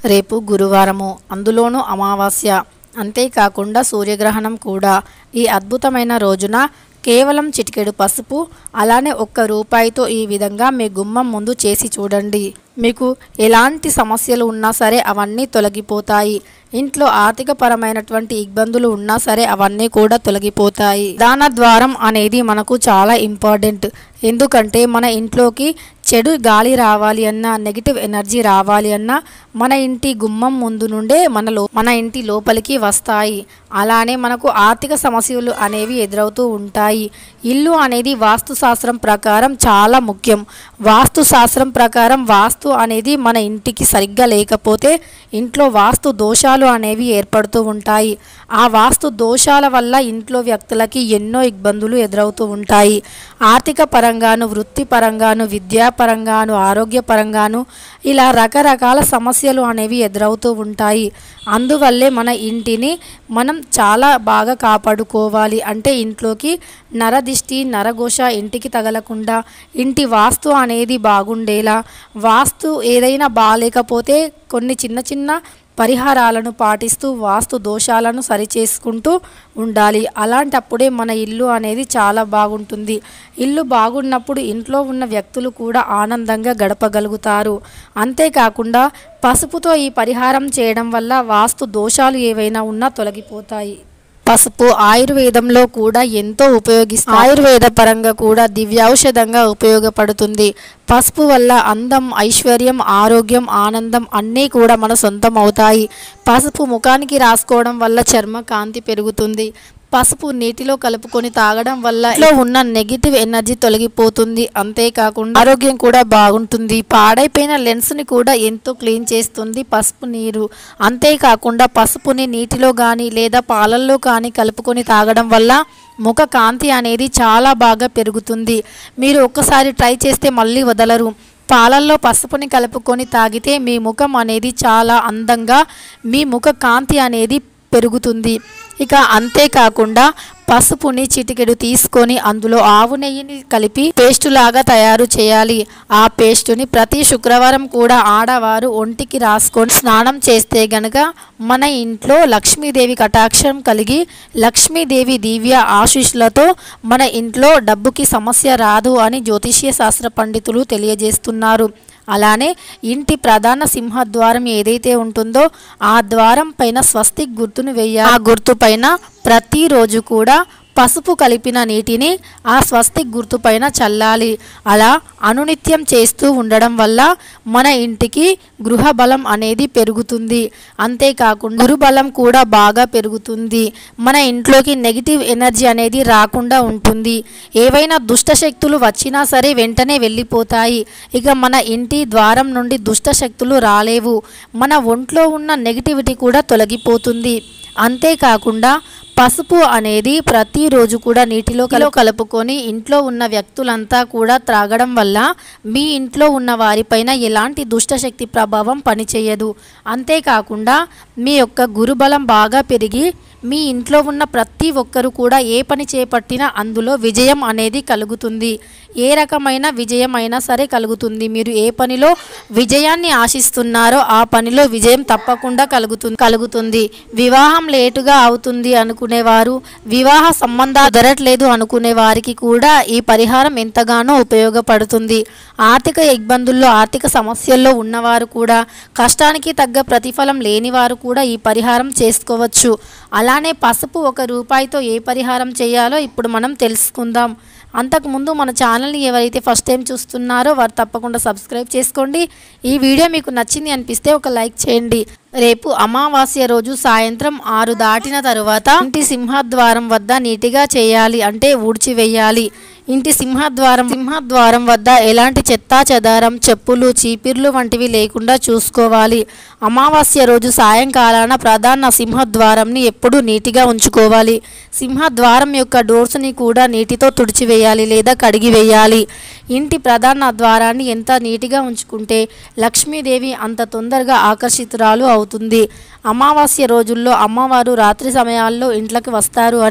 రేపు గురువారము అందులోనూ అమావాస్య అంతేకాకుండా సూర్యగ్రహణం కూడా ఈ అద్భుతమైన రోజున కేవలం చిటికెడు పసుపు అలానే ఒక్క రూపాయితో ఈ విధంగా మీ గుమ్మం ముందు చేసి చూడండి మీకు ఎలాంటి సమస్యలు ఉన్నా సరే అవన్నీ తొలగిపోతాయి ఇంట్లో ఆర్థిక పరమైనటువంటి ఇబ్బందులు ఉన్నా సరే అవన్నీ కూడా తొలగిపోతాయి దాన ద్వారం అనేది మనకు చాలా ఇంపార్టెంట్ ఎందుకంటే మన ఇంట్లోకి చెడు గాలి రావాలి అన్నా నెగిటివ్ ఎనర్జీ రావాలి అన్నా మన ఇంటి గుమ్మం ముందు నుండే మన లో మన ఇంటి లోపలికి వస్తాయి అలానే మనకు ఆర్థిక సమస్యలు అనేవి ఎదురవుతూ ఉంటాయి ఇల్లు అనేది వాస్తు శాస్త్రం ప్రకారం చాలా ముఖ్యం వాస్తు శాస్త్రం ప్రకారం వాస్తు అనేది మన ఇంటికి సరిగ్గా లేకపోతే ఇంట్లో వాస్తు దోషాలు అనేవి ఏర్పడుతూ ఉంటాయి ఆ వాస్తు దోషాల వల్ల ఇంట్లో వ్యక్తులకి ఎన్నో ఇబ్బందులు ఎదురవుతూ ఉంటాయి ఆర్థిక పరంగాను వృత్తి పరంగాను విద్యాపరంగాను ఆరోగ్యపరంగాను ఇలా రకరకాల సమస్యలు అనేవి ఎదురవుతూ ఉంటాయి అందువల్లే మన ఇంటిని మనం చాలా బాగా కాపాడుకోవాలి అంటే ఇంట్లోకి నరదిష్టి నరఘోష ఇంటికి తగలకుండా ఇంటి వాస్తు అనేది బాగుండేలా వాస్తు ఏదైనా బాగాలేకపోతే కొన్ని చిన్న చిన్న పరిహారాలను పాటిస్తూ వాస్తు దోషాలను సరిచేసుకుంటూ ఉండాలి అలాంటప్పుడే మన ఇల్లు అనేది చాలా బాగుంటుంది ఇల్లు బాగున్నప్పుడు ఇంట్లో ఉన్న వ్యక్తులు కూడా ఆనందంగా గడపగలుగుతారు అంతేకాకుండా పసుపుతో ఈ పరిహారం చేయడం వల్ల వాస్తు దోషాలు ఏవైనా ఉన్నా తొలగిపోతాయి పసుపు ఆయుర్వేదంలో కూడా ఎంతో ఉపయోగిస్తారు ఆయుర్వేద పరంగా కూడా దివ్యౌషధంగా ఉపయోగపడుతుంది పసుపు వల్ల అందం ఐశ్వర్యం ఆరోగ్యం ఆనందం అన్నీ కూడా మన సొంతం అవుతాయి పసుపు ముఖానికి రాసుకోవడం వల్ల చర్మ కాంతి పెరుగుతుంది పసుపు నీటిలో కలుపుకొని తాగడం వల్ల ఇంట్లో ఉన్న నెగిటివ్ ఎనర్జీ తొలగిపోతుంది అంతేకాకుండా ఆరోగ్యం కూడా బాగుంటుంది పాడైపోయిన లెన్స్ని కూడా ఎంతో క్లీన్ చేస్తుంది పసుపు నీరు అంతేకాకుండా పసుపుని నీటిలో కానీ లేదా పాలల్లో కానీ కలుపుకొని తాగడం వల్ల ముఖ కాంతి అనేది చాలా బాగా పెరుగుతుంది మీరు ఒక్కసారి ట్రై చేస్తే మళ్ళీ వదలరు పాలల్లో పసుపుని కలుపుకొని తాగితే మీ ముఖం అనేది చాలా అందంగా మీ ముఖ కాంతి అనేది పెరుగుతుంది ఇక అంతేకాకుండా పసుపుని చిటికెడు తీసుకొని అందులో ఆవు నెయ్యిని కలిపి పేస్టు లాగా తయారు చేయాలి ఆ పేస్టుని ప్రతి శుక్రవారం కూడా ఆడవారు ఒంటికి రాసుకొని స్నానం చేస్తే గనక మన ఇంట్లో లక్ష్మీదేవి కటాక్షం కలిగి లక్ష్మీదేవి దివ్య ఆశీస్సులతో మన ఇంట్లో డబ్బుకి సమస్య రాదు అని జ్యోతిష్య శాస్త్ర పండితులు తెలియజేస్తున్నారు అలానే ఇంటి ప్రధాన సింహద్వారం ఏదైతే ఉంటుందో ఆ ద్వారం పైన స్వస్తిక్ గుర్తును వేయాలి ఆ గుర్తు పైన ప్రతిరోజు కూడా పసుపు కలిపిన నీటిని ఆ స్వస్తిక్ గుర్తు పైన చల్లాలి అలా అనునిత్యం చేస్తూ ఉండడం వల్ల మన ఇంటికి గృహ బలం అనేది పెరుగుతుంది అంతేకాకుండా గురుబలం కూడా బాగా పెరుగుతుంది మన ఇంట్లోకి నెగిటివ్ ఎనర్జీ అనేది రాకుండా ఉంటుంది ఏవైనా దుష్ట శక్తులు వచ్చినా సరే వెంటనే వెళ్ళిపోతాయి ఇక మన ఇంటి ద్వారం నుండి దుష్ట శక్తులు రాలేవు మన ఒంట్లో ఉన్న నెగిటివిటీ కూడా తొలగిపోతుంది అంతేకాకుండా పసుపు అనేది ప్రతిరోజు కూడా నీటిలో కలు కలుపుకొని ఇంట్లో ఉన్న వ్యక్తులంతా కూడా త్రాగడం వల్ల మీ ఇంట్లో ఉన్న వారిపైన ఎలాంటి దుష్టశక్తి ప్రభావం పనిచేయదు అంతేకాకుండా మీ యొక్క గురుబలం బాగా పెరిగి మీ ఇంట్లో ఉన్న ప్రతి ఒక్కరు కూడా ఏ పని చేపట్టినా అందులో విజయం అనేది కలుగుతుంది ఏ రకమైన విజయం అయినా సరే కలుగుతుంది మీరు ఏ పనిలో విజయాన్ని ఆశిస్తున్నారో ఆ పనిలో విజయం తప్పకుండా కలుగుతుంది కలుగుతుంది వివాహం లేటుగా అవుతుంది అనుకునేవారు వివాహ సంబంధాలు దొరట్లేదు అనుకునే వారికి కూడా ఈ పరిహారం ఎంతగానో ఉపయోగపడుతుంది ఆర్థిక ఇబ్బందుల్లో ఆర్థిక సమస్యల్లో ఉన్నవారు కూడా కష్టానికి తగ్గ ప్రతిఫలం లేని వారు కూడా ఈ పరిహారం చేసుకోవచ్చు అలానే పసుపు ఒక రూపాయితో ఏ పరిహారం చేయాలో ఇప్పుడు మనం తెలుసుకుందాం అంతకుముందు మన ఛానల్ని ఎవరైతే ఫస్ట్ టైం చూస్తున్నారో వారు తప్పకుండా సబ్స్క్రైబ్ చేసుకోండి ఈ వీడియో మీకు నచ్చింది అనిపిస్తే ఒక లైక్ చేయండి రేపు అమావాస్య రోజు సాయంత్రం ఆరు దాటిన తరువాత ఇంటి సింహద్వారం వద్ద నీటిగా చేయాలి అంటే ఊడ్చివేయాలి ఇంటి సింహద్వారం సింహద్వారం వద్ద ఎలాంటి చెత్తా చెదారం చెప్పులు చీపిర్లు వంటివి లేకుండా చూసుకోవాలి అమావాస్య రోజు సాయంకాలాన ప్రధాన సింహద్వారంని ఎప్పుడూ నీటిగా ఉంచుకోవాలి సింహద్వారం యొక్క డోర్స్ని కూడా నీటితో తుడిచివేయాలి లేదా కడిగివేయాలి ఇంటి ప్రధాన ద్వారాన్ని ఎంత నీటిగా ఉంచుకుంటే లక్ష్మీదేవి అంత తొందరగా ఆకర్షితురాలు అవుతుంది అమావాస్య రోజుల్లో అమ్మవారు రాత్రి సమయాల్లో ఇంట్లోకి వస్తారు అని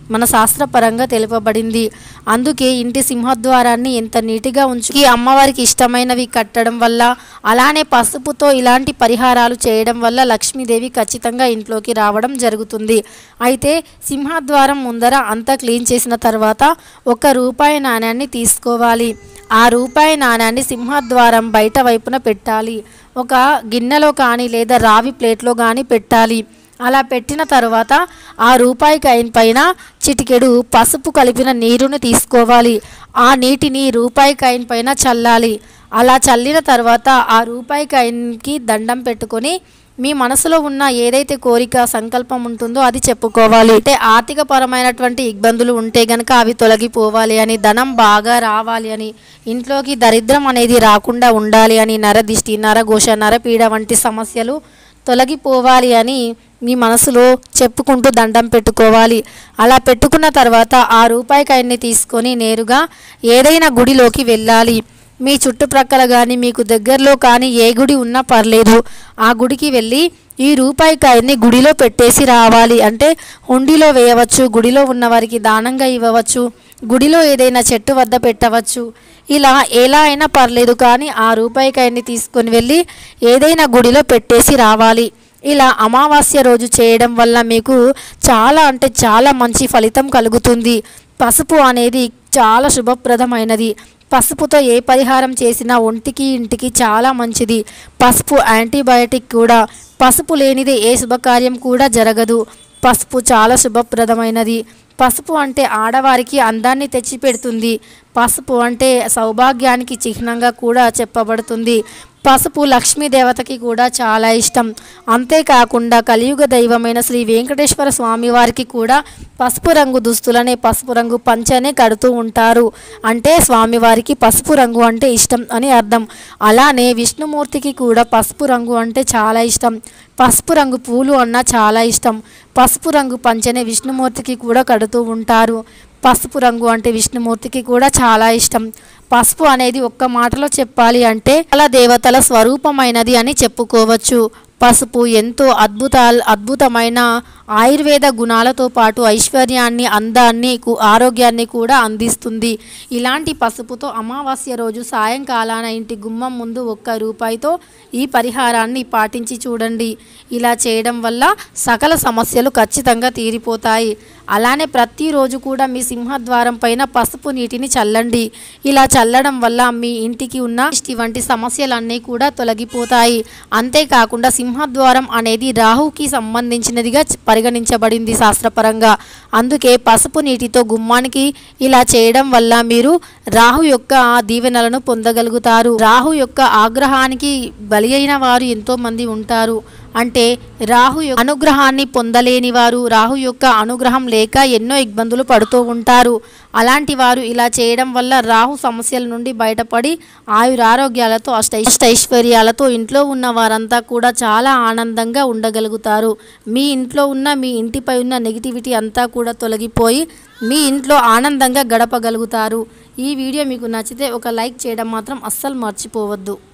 మన శాస్త్రపరంగా తెలుపబడింది అందుకే ఇంటి సింహద్వారాన్ని ఎంత నీటిగా ఉంచు ఈ అమ్మవారికి ఇష్టమైనవి కట్టడం వల్ల అలానే పసుపుతో ఇలాంటి పరిహారాలు చేయడం వల్ల లక్ష్మీదేవి ఖచ్చితంగా ఇంట్లోకి రావడం జరుగుతుంది అయితే సింహద్వారం ముందర అంతా క్లీన్ చేసిన తర్వాత ఒక రూపాయి నాణ్యాన్ని తీసుకోవాలి ఆ రూపాయి నాణ్యాన్ని సింహద్వారం బయట వైపున పెట్టాలి ఒక గిన్నెలో కానీ లేదా రావి ప్లేట్లో కానీ పెట్టాలి అలా పెట్టిన తర్వాత ఆ రూపాయి కాయిన్ పైన చిటికెడు పసుపు కలిపిన నీరుని తీసుకోవాలి ఆ నీటిని రూపాయి కాయిన్ పైన చల్లాలి అలా చల్లిన తర్వాత ఆ రూపాయి కాయిన్కి దండం పెట్టుకొని మీ మనసులో ఉన్న ఏదైతే కోరిక సంకల్పం ఉంటుందో అది చెప్పుకోవాలి అంటే ఆర్థిక పరమైనటువంటి ఇబ్బందులు ఉంటే గనక అవి తొలగిపోవాలి అని ధనం బాగా రావాలి అని ఇంట్లోకి దరిద్రం అనేది రాకుండా ఉండాలి అని నరదిష్టి నరఘోష నరపీడ వంటి సమస్యలు తొలగిపోవాలి అని మీ మనసులో చెప్పుకుంటూ దండం పెట్టుకోవాలి అలా పెట్టుకున్న తర్వాత ఆ రూపాయి కాయన్ని తీసుకొని నేరుగా ఏదైనా గుడిలోకి వెళ్ళాలి మీ చుట్టుప్రక్కల కానీ మీకు దగ్గరలో కానీ ఏ గుడి ఉన్నా పర్లేదు ఆ గుడికి వెళ్ళి ఈ రూపాయి కాయన్ని గుడిలో పెట్టేసి రావాలి అంటే హుండీలో వేయవచ్చు గుడిలో ఉన్న వారికి దానంగా ఇవ్వవచ్చు గుడిలో ఏదైనా చెట్టు వద్ద పెట్టవచ్చు ఇలా ఎలా అయినా పర్లేదు కానీ ఆ రూపాయి కాయన్ని తీసుకొని వెళ్ళి ఏదైనా గుడిలో పెట్టేసి రావాలి ఇలా అమావాస్య రోజు చేయడం వల్ల మీకు చాలా అంటే చాలా మంచి ఫలితం కలుగుతుంది పసుపు అనేది చాలా శుభప్రదమైనది పసుపుతో ఏ పరిహారం చేసినా ఒంటికి ఇంటికి చాలా మంచిది పసుపు యాంటీబయాటిక్ కూడా పసుపు లేనిదే ఏ శుభకార్యం కూడా జరగదు పసుపు చాలా శుభప్రదమైనది పసుపు అంటే ఆడవారికి అందాన్ని తెచ్చిపెడుతుంది పసుపు అంటే సౌభాగ్యానికి చిహ్నంగా కూడా చెప్పబడుతుంది పసుపు లక్ష్మీదేవతకి కూడా చాలా ఇష్టం అంతేకాకుండా కలియుగ దైవమైన శ్రీ వెంకటేశ్వర స్వామి వారికి కూడా పసుపు రంగు దుస్తులనే పసుపు రంగు పంచనే కడుతూ ఉంటారు అంటే స్వామివారికి పసుపు రంగు అంటే ఇష్టం అని అర్థం అలానే విష్ణుమూర్తికి కూడా పసుపు రంగు అంటే చాలా ఇష్టం పసుపు రంగు పూలు అన్నా చాలా ఇష్టం పసుపు రంగు పంచనే విష్ణుమూర్తికి కూడా కడుతూ ఉంటారు పసుపు రంగు అంటే విష్ణుమూర్తికి కూడా చాలా ఇష్టం పసుపు అనేది ఒక్క మాటలో చెప్పాలి అంటే చాలా దేవతల స్వరూపమైనది అని చెప్పుకోవచ్చు పసుపు ఎంతో అద్భుత అద్భుతమైన ఆయుర్వేద గుణాలతో పాటు ఐశ్వర్యాన్ని అందాన్ని కు- ఆరోగ్యాన్ని కూడా అందిస్తుంది ఇలాంటి పసుపుతో అమావాస్య రోజు సాయంకాలాన ఇంటి గుమ్మం ముందు ఒక్క రూపాయితో ఈ పరిహారాన్ని పాటించి చూడండి ఇలా చేయడం వల్ల సకల సమస్యలు ఖచ్చితంగా తీరిపోతాయి అలానే ప్రతిరోజు కూడా మీ సింహద్వారం పైన పసుపు నీటిని చల్లండి ఇలా చల్లడం వల్ల మీ ఇంటికి ఉన్న దిష్టి వంటి సమస్యలన్నీ కూడా తొలగిపోతాయి అంతేకాకుండా సింహద్వారం అనేది రాహుకి సంబంధించినదిగా చ- పరిగణించబడింది శాస్త్రపరంగా అందుకే పసుపు నీటితో గుమ్మానికి ఇలా చేయడం వల్ల మీరు రాహు యొక్క దీవెనలను పొందగలుగుతారు రాహు యొక్క ఆగ్రహానికి బలి అయిన వారు ఎంతో మంది ఉంటారు అంటే రాహు యొక్క అనుగ్రహాన్ని పొందలేని వారు రాహు యొక్క అనుగ్రహం లేక ఎన్నో ఇబ్బందులు పడుతూ ఉంటారు అలాంటి వారు ఇలా చేయడం వల్ల రాహు సమస్యల నుండి బయటపడి ఆయురారోగ్యాలతో అష్ట అష్టైశ్వర్యాలతో ఇంట్లో ఉన్న వారంతా కూడా చాలా ఆనందంగా ఉండగలుగుతారు మీ ఇంట్లో ఉన్న మీ ఇంటిపై ఉన్న నెగిటివిటీ అంతా కూడా తొలగిపోయి మీ ఇంట్లో ఆనందంగా గడపగలుగుతారు ఈ వీడియో మీకు నచ్చితే ఒక లైక్ చేయడం మాత్రం అస్సలు మర్చిపోవద్దు